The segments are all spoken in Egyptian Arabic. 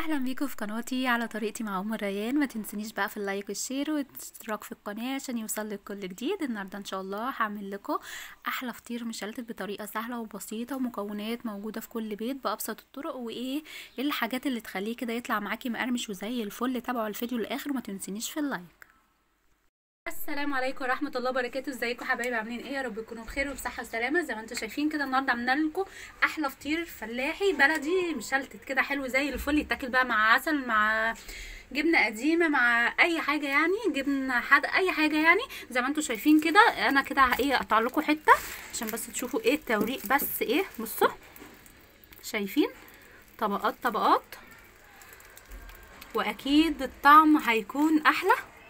اهلا بيكم في قناتي على طريقتي مع ام ريان ما تنسونيش بقى في اللايك والشير والاشتراك في القناه عشان يوصلك كل جديد النهارده ان شاء الله هعمل لكم احلى فطير مشلتت بطريقه سهله وبسيطه ومكونات موجوده في كل بيت بابسط الطرق وايه ايه الحاجات اللي تخليه كده يطلع معاكي مقرمش وزي الفل تابعوا الفيديو للاخر وما تنسونيش في اللايك السلام عليكم ورحمه الله وبركاته ازيكم حبايبي عاملين ايه يا رب تكونوا بخير وبصحه وسلامه زي ما انتم شايفين كده النهارده عملنا لكم احلى فطير فلاحي بلدي مشلتت كده حلو زي الفل يتاكل بقى مع عسل مع جبنه قديمه مع اي حاجه يعني جبنه حد اي حاجه يعني زي ما انتم شايفين كده انا كده ايه اقطع لكم حته عشان بس تشوفوا ايه التوريق بس ايه بصوا شايفين طبقات طبقات واكيد الطعم هيكون احلى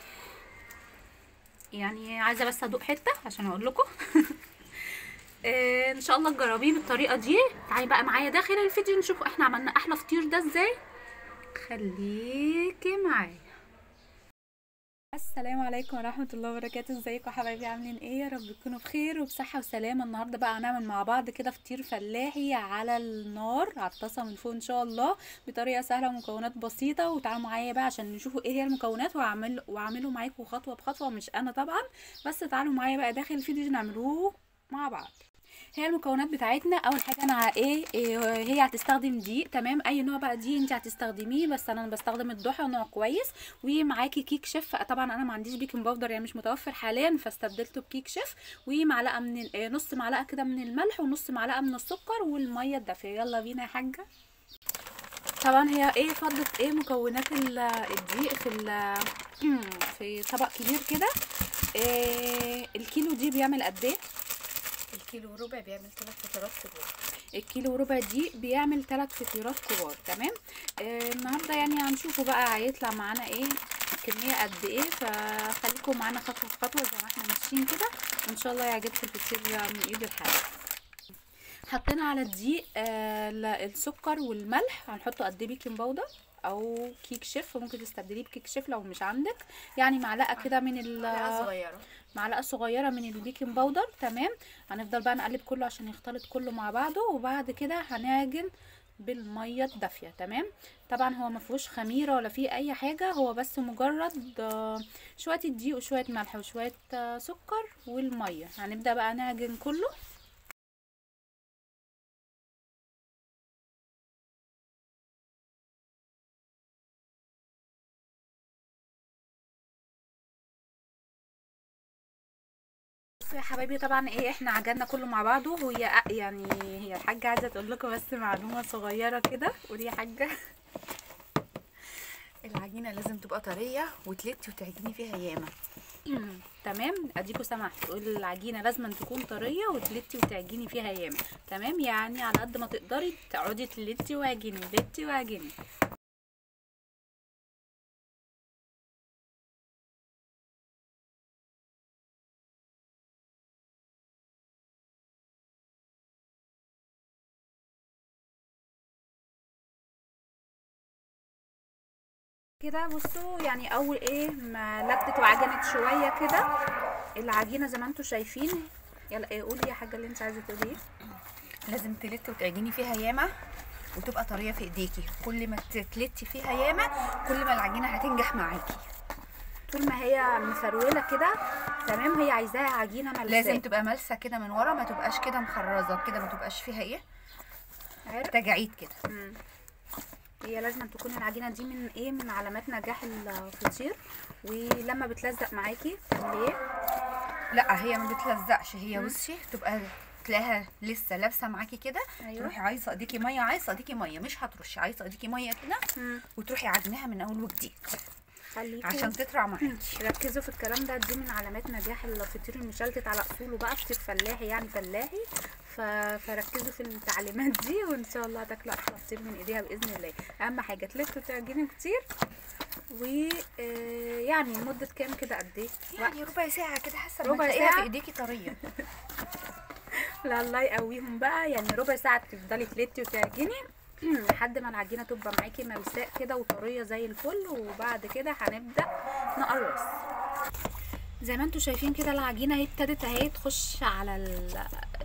يعني عايزه بس ادوق حته عشان اقول لكم ان شاء الله تجربيه بالطريقه دي تعالي بقى معايا داخل الفيديو نشوف احنا عملنا احلى فطير ده ازاي خليكي معايا السلام عليكم ورحمه الله وبركاته ازيكم حبايبي عاملين ايه يا رب تكونوا بخير وبصحه وسلامه النهارده بقى هنعمل مع بعض كده فطير فلاحي على النار على الطاسه من فوق ان شاء الله بطريقه سهله ومكونات بسيطه وتعالوا معايا بقى عشان نشوفوا ايه هي المكونات وهعمل واعمله معاكم خطوه بخطوه مش انا طبعا بس تعالوا معايا بقى داخل الفيديو نعملوه مع بعض هي المكونات بتاعتنا اول حاجه انا ايه, إيه هي هتستخدم دقيق تمام اي نوع بقى دي انت هتستخدميه بس انا بستخدم الضحى نوع كويس ومعاكي كيك شيف طبعا انا ما عنديش بيكنج باودر يعني مش متوفر حاليا فاستبدلته بكيك شيف ومعلقه من إيه نص معلقه كده من الملح ونص معلقه من السكر والميه الدافيه يلا بينا يا حاجه طبعا هي ايه فضت ايه مكونات الدقيق في في طبق كبير كده إيه الكيلو دي بيعمل قد ايه الكيلو وربع بيعمل ثلاث فطيرات كبار الكيلو وربع دي بيعمل ثلاث فطيرات كبار تمام آه النهارده يعني هنشوفوا بقى هيطلع معانا ايه كميه قد ايه فخليكم معانا خطوه بخطوه زي ما احنا ماشيين كده وان شاء الله يعجبكم الفطير من ايد الحاجه حطينا على الدقيق آه السكر والملح هنحطه قد ايه بيكنج باودر او كيك شيف ممكن تستبدليه بكيك شيف لو مش عندك يعني معلقه كده من معلقه صغيره معلقه صغيره من البيكنج باودر تمام هنفضل بقى نقلب كله عشان يختلط كله مع بعضه وبعد كده هنعجن بالميه الدافيه تمام طبعا هو ما فيهوش خميره ولا فيه اي حاجه هو بس مجرد شويه الدقيق وشويه ملح وشويه سكر والميه هنبدا بقى نعجن كله يا حبايبي طبعا ايه احنا عجلنا كله مع بعضه وهي يعني هي الحاجه عايزه تقول لكم بس معلومه صغيره كده قولي يا حاجه العجينه لازم تبقى طريه وتلتي وتعجني فيها ياما تمام اديكوا سمحت تقول العجينه لازم تكون طريه وتلتي وتعجني فيها ياما تمام يعني على قد ما تقدري تقعدي تلتي واعجني تلتي واعجني كده بصوا يعني اول ايه ما لفت وعجنت شويه كده العجينه زي ما انتم شايفين يلا ايه قولي يا حاجه اللي انت عايزه تقوليه لازم تلتي وتعجني فيها ياما وتبقى طريه في ايديكي كل ما تلتي فيها ياما كل ما العجينه هتنجح معاكي طول ما هي مفروله كده تمام هي عايزاها عجينه ملساء لازم تبقى ملسه كده من ورا ما تبقاش كده مخرزه كده ما تبقاش فيها ايه عرق تجاعيد كده هي لازم تكون العجينه دي من ايه من علامات نجاح الفطير ولما بتلزق معاكي تعملي ايه لا هي ما بتلزقش هي بصي تبقى تلاقيها لسه لابسه معاكي كده أيوة. تروحي عايزه اديكي ميه عايزه اديكي ميه مش هترشي عايزه اديكي ميه كده وتروحي عجنها من اول وجديد خليكوا عشان تطلع معاكي ركزوا في الكلام ده دي من علامات نجاح الفطير المشلتت على اصوله بقى فطير فلاحي يعني فلاحي ف... فركزوا في التعليمات دي وان شاء الله هتاكلوا احلى فطير من ايديها باذن الله اهم حاجه تلفوا وتعجنوا كتير و يعني لمده كام كده قد ايه يعني ربع ساعه كده حاسه ربع تلاقيها ساعة؟ في ايديكي طريه لا الله يقويهم بقى يعني ربع ساعه تفضلي تلتي وتعجني لحد ما العجينه تبقى معاكي ملساء كده وطريه زي الفل وبعد كده هنبدا نقرص زي ما انتم شايفين كده العجينه اهي ابتدت اهي تخش على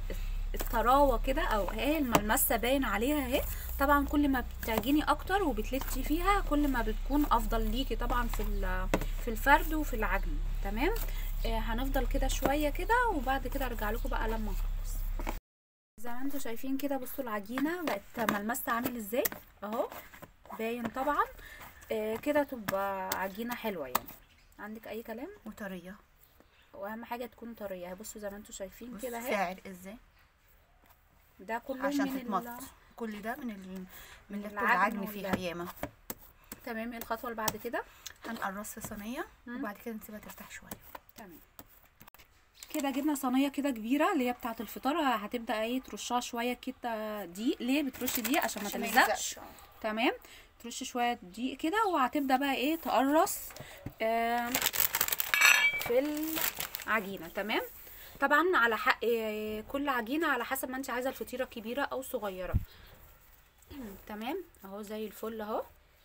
الطراوه كده او اهي الملمسه باين عليها اهي طبعا كل ما بتعجني اكتر وبتلتي فيها كل ما بتكون افضل ليكي طبعا في ال- في الفرد وفي العجن تمام آه هنفضل كده شويه كده وبعد كده ارجع لكم بقى لما نخلص زي ما انتم شايفين كده بصوا العجينه بقت ملمسها عامل ازاي اهو باين طبعا آه كده تبقى عجينه حلوه يعني عندك اي كلام وطريه واهم حاجه تكون طريه بصوا زي ما انتم شايفين بص كده اهي فيها عرق ازاي ده كله عشان من تتمط ال... كل ده من ال... من اللي العجن العجن وال- فيها ياما تمام ايه الخطوه اللي بعد كده هنقرص في صينيه مم. وبعد كده نسيبها ترتاح شويه تمام كده جبنا صينيه كده كبيره اللي هي بتاعه الفطار هتبدا ايه ترشها شويه كده دقيق ليه بترش دقيق عشان ما عشان ما تلزقش يلزقش. آه. تمام ترش شويه دقيق كده وهتبدا بقى ايه تقرص آم، في العجينه تمام طبعا على حق آه، كل عجينه على حسب ما انت عايزه الفطيره كبيره او صغيره تمام اهو زي الفل اهو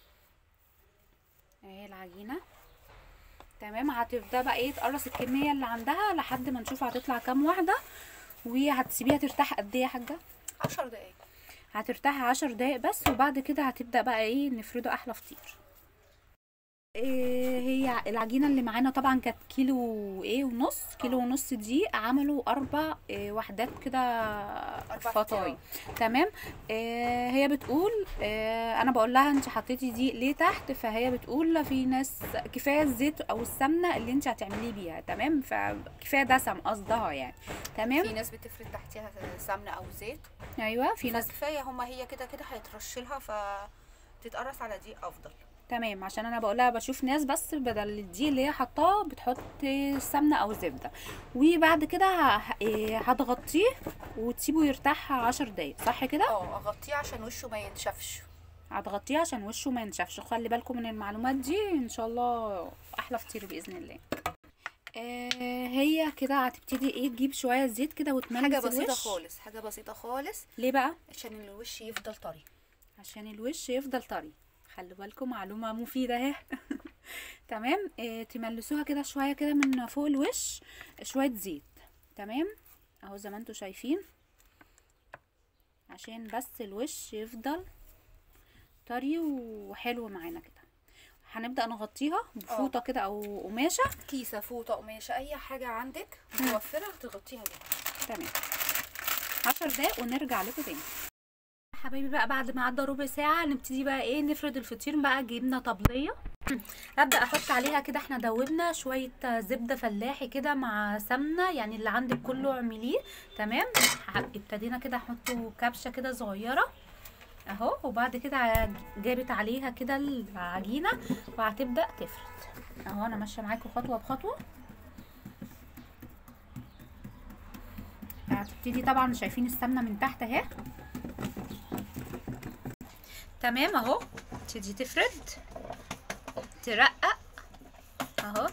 اهي العجينه تمام هتبدا بقى ايه تقرص الكميه اللي عندها لحد ما نشوف هتطلع كام واحده وهتسيبيها ترتاح قد ايه يا حاجه عشر دقايق هترتاح عشر دقايق بس وبعد كده هتبدأ بقى ايه نفرده احلى فطير إيه هي العجينة اللي معانا طبعا كانت كيلو ايه ونص كيلو ونص دقيق عملوا اربع إيه وحدات كده فطاي تمام إيه هي بتقول إيه انا بقول لها انت حطيتي دقيق ليه تحت فهي بتقول في ناس كفايه الزيت او السمنه اللي انت هتعمليه بيها تمام فكفايه دسم قصدها يعني تمام في ناس بتفرد تحتها سمنه او زيت ايوه في في ناس ناس كفايه هما هي كده كده هيترش لها فتتقرص على دي افضل تمام عشان انا بقولها بشوف ناس بس بدل الدقيق اللي هي حطاه بتحط سمنه او زبده وبعد كده ه- إيه هتغطيه وتسيبه يرتاح عشر دقايق صح كده اه اغطيه عشان وشه ما ينشفش هتغطيه عشان وشه ما ينشفش خلي بالكم من المعلومات دي ان شاء الله احلى فطير باذن الله آه هي كده هتبتدي ايه تجيب شويه زيت كده وتملس حاجه بسيطه الوش. حاجه حاجه بسيطه خالص ليه بقى عشان الوش يفضل طري عشان الوش يفضل طري خلي بالكم معلومة مفيدة اهي تمام إيه تملسوها كده شوية كده من فوق الوش شوية زيت تمام اهو زي ما انتوا شايفين عشان بس الوش يفضل طري وحلو معانا كده هنبدأ نغطيها بفوطة كده او قماشة كيسه فوطه قماشه اي حاجه عندك متوفره تغطيها بيها تمام عشر دقايق ونرجع لكم تاني حبايبي بقى بعد ما عدى ربع ساعة نبتدي بقى ايه نفرد الفطير بقى جبنة طبلية ابدا احط عليها كده احنا دوبنا شويه زبده فلاحي كده مع سمنه يعني اللي عندك كله اعمليه تمام ح- ابتدينا كده احطه كبشه كده صغيره اهو وبعد كده جابت عليها كده العجينه وهتبدا تفرد اهو انا ماشيه معاكم خطوه بخطوه هتبتدي طبعا شايفين السمنه من تحت اهي تمام اهو تبتدي تفرد ترقق اهو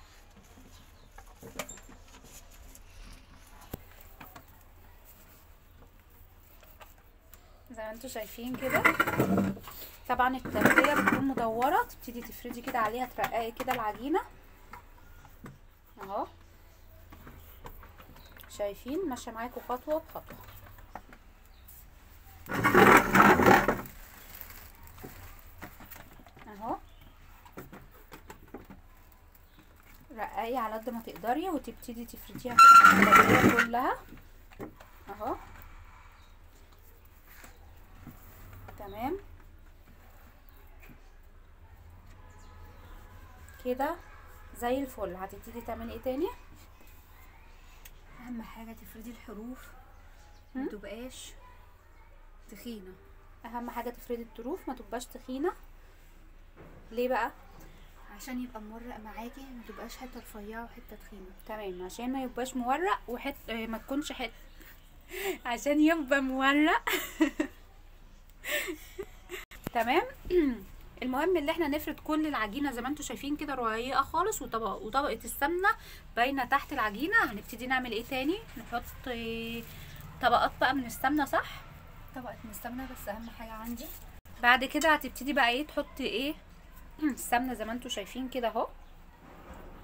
زي ما انتوا شايفين كده طبعا التغذية بتكون مدورة تبتدي تفردي كده عليها ترققي كده العجينة اهو شايفين ماشية معاكم خطوة بخطوة اهو رققي على قد ما تقدري وتبتدي تفرديها كده على الطبلية كلها اهو تمام كده زي الفل هتبتدي تعملي ايه تاني اهم حاجه تفردي الحروف مم. ما تبقاش تخينه اهم حاجه تفردي الطروف ما تبقاش تخينه ليه بقى عشان يبقى مورق معاكي ما تبقاش حته رفيعه وحته تخينه تمام عشان ما يبقاش مورق وحت آه، ما تكونش حت عشان يبقى مورق تمام المهم اللي احنا نفرد كل العجينه زي ما انتوا شايفين كده رقيقه خالص وطبق وطبقه السمنه باينه تحت العجينه هنبتدي نعمل ايه تاني نحط آه، طبقات بقى من السمنه صح طبقه من السمنه بس اهم حاجه عندي بعد كده هتبتدي بقى ايه تحطي ايه السمنه زي ما انتوا شايفين كده اهو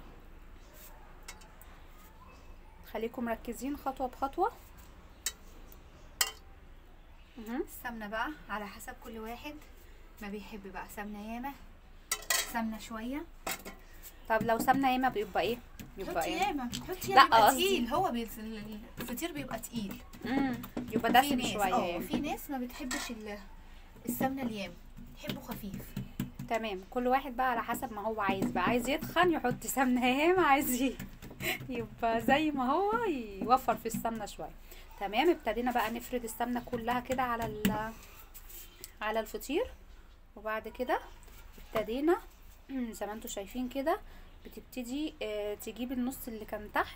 خليكم مركزين خطوه بخطوه مهم. السمنه بقى على حسب كل واحد ما بيحب بقى سمنه ياما سمنه شويه طب لو سمنه ياما بيبقى ايه بيبقى حطي ايه ياما حطي لا، ياما بيبقى قصدي- تقيل هو بي... الفطير بيبقى تقيل امم يبقى في دسم ناس شويه اه يعني في ناس ما بتحبش ال- السمنه الياما تحبه خفيف تمام كل واحد بقى على حسب ما هو عايز بقى عايز يتخن يحط سمنه ياما عايز ي- يبقى زي ما هو يوفر في السمنه شويه تمام ابتدينا بقى نفرد السمنه كلها كده على ال على الفطير وبعد كده ابتدينا زي ما انتوا شايفين كده بتبتدي آه، تجيب النص اللي كان تحت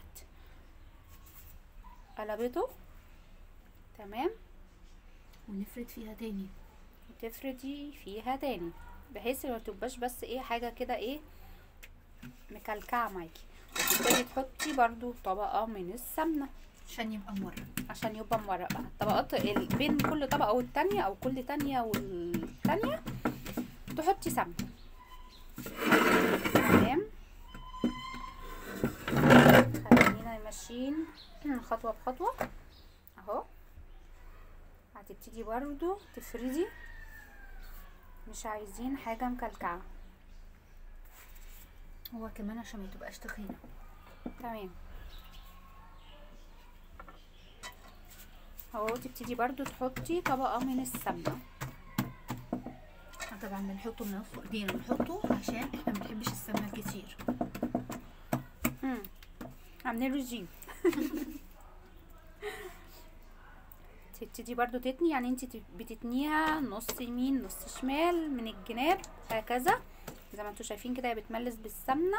قلبته تمام ونفرد فيها تاني وتفردي فيها تاني بحيث ما تبقاش بس ايه حاجه كده ايه مكلكعه معاكي وتبتدي تحطي برضو طبقه من السمنه عشان يبقى مرة عشان يبقى مورق بقى طبقات ال- بين كل طبقه والتانية او كل تانية والتانية تحطي سمنه تمام خلينا ماشيين خطوه بخطوه اهو هتبتدي برضو تفردي مش عايزين حاجه مكلكعه هو كمان عشان ما تبقاش تخينة تمام اهو تبتدي برضو تحطي طبقه من السمنه احنا طبعا بنحطه من نص ايدينا بنحطه عشان احنا ما بنحبش السمنة كتير امم عاملين له جيم تبتدي برضو تتني يعني انت بتتنيها نص يمين نص شمال من الجناب هكذا زي ما انتوا شايفين كده هي بتملس بالسمنه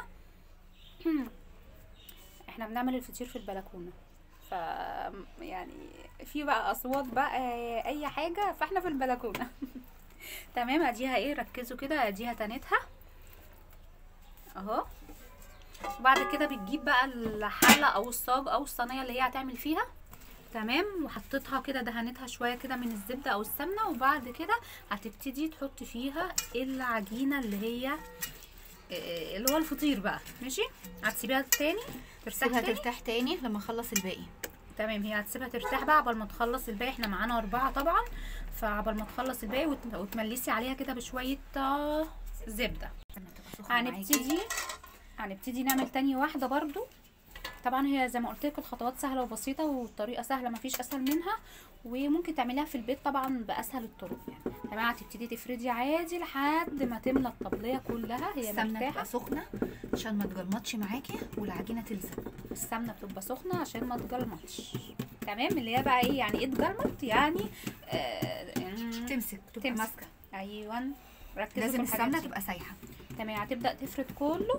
احنا بنعمل الفطير في البلكونه ف يعني في بقى اصوات بقى اي حاجه فاحنا في البلكونه تمام اديها ايه ركزوا كده اديها تنتها اهو وبعد كده بتجيب بقى الحله او الصاج او الصينيه اللي هي هتعمل فيها تمام وحطيتها كده دهنتها شويه كده من الزبده او السمنه وبعد كده هتبتدي تحط فيها العجينه اللي هي آه، اللي هو الفطير بقى ماشي هتسيبيها تاني ترتاح سيبها تاني ترتاح تاني لما اخلص الباقي تمام هي هتسيبها ترتاح بقى عبال ما تخلص الباقي احنا معانا اربعه طبعا فعبال ما تخلص الباقي وت- وتملسي عليها كده بشويه آه، زبده لما تبقى سخنة معاكي. هنبتدي هنبتدي نعمل تاني واحدة برضو طبعا هي زي ما قلت لك الخطوات سهله وبسيطه والطريقه سهله مفيش اسهل منها وممكن تعمليها في البيت طبعا باسهل الطرق يعني تمام هتبتدي تفردي عادي لحد ما تملى الطبليه كلها هي السمنة مرتاحه تبقى سخنة عشان ما تجرمطش معاكي والعجينة تلزق السمنه بتبقى سخنه عشان ما تجلمطش تمام اللي هي بقى ايه يعني ايه تجلمط يعني آه مم، تمسك تبقى تمسك. ماسكة ايوه ركزوا لازم في الحاجات السمنة دي. تبقى سايحة تمام هتبدا تفرد كله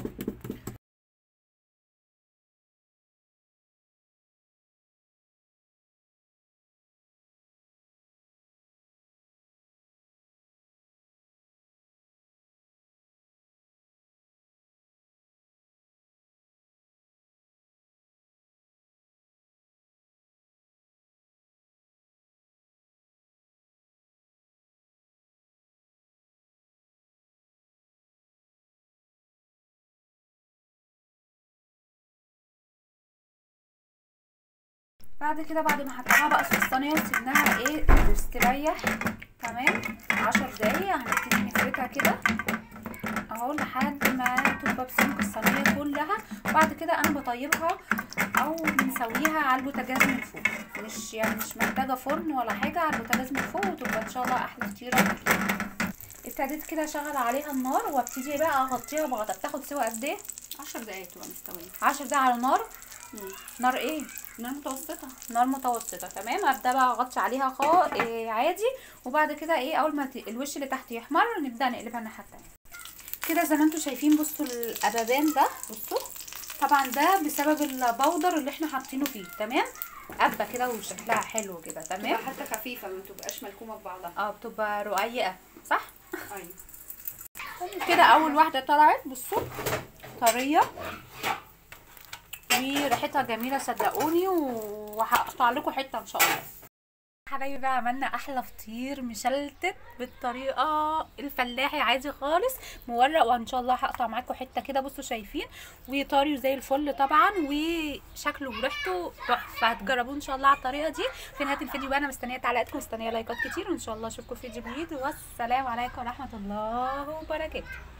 بعد كده بعد ما حطيناها بقى في الصينيه وسيبناها ايه تستريح تمام عشر دقايق هنبتدي نفردها كده اهو لحد ما تبقى بسمك الصينيه كلها وبعد كده انا بطيبها او بنسويها على البوتاجاز من فوق مش يعني مش محتاجه فرن ولا حاجه على البوتاجاز من فوق وتبقى ان شاء الله احلى فطيره ابتديت كده اشغل عليها النار وابتدي بقى اغطيها بغطا بتاخد سوا قد ايه عشر دقايق تبقى مستوية عشر دقايق على نار مم. نار ايه نار متوسطة نار متوسطة تمام ابدا بقى اغطي عليها خا إيه عادي وبعد كده ايه اول ما ت- الوش اللي تحت يحمر نبدا نقلبها الناحيه التانية كده زي ما انتم شايفين بصوا الابابان ده بصوا طبعا ده بسبب البودر اللي احنا حاطينه فيه تمام قبه كده وشكلها حلو كده تبقى تمام حتى خفيفة ما تبقاش ملكومة ببعضها اه بتبقى رقيقه صح ايوه كده اول واحده طلعت بصوا طريه وريحتها جميله صدقوني وهقطع لكم حته ان شاء الله حبايبي بقى عملنا احلى فطير مشلتت بالطريقه الفلاحي عادي خالص مورق وان شاء الله هقطع معاكم حته كده بصوا شايفين وطري زي الفل طبعا وشكله وريحته تحفه هتجربوه ان شاء الله على الطريقه دي في نهايه الفيديو بقى انا مستنيه تعليقاتكم مستنيه لايكات كتير وان شاء الله اشوفكم في فيديو جديد والسلام عليكم ورحمه الله وبركاته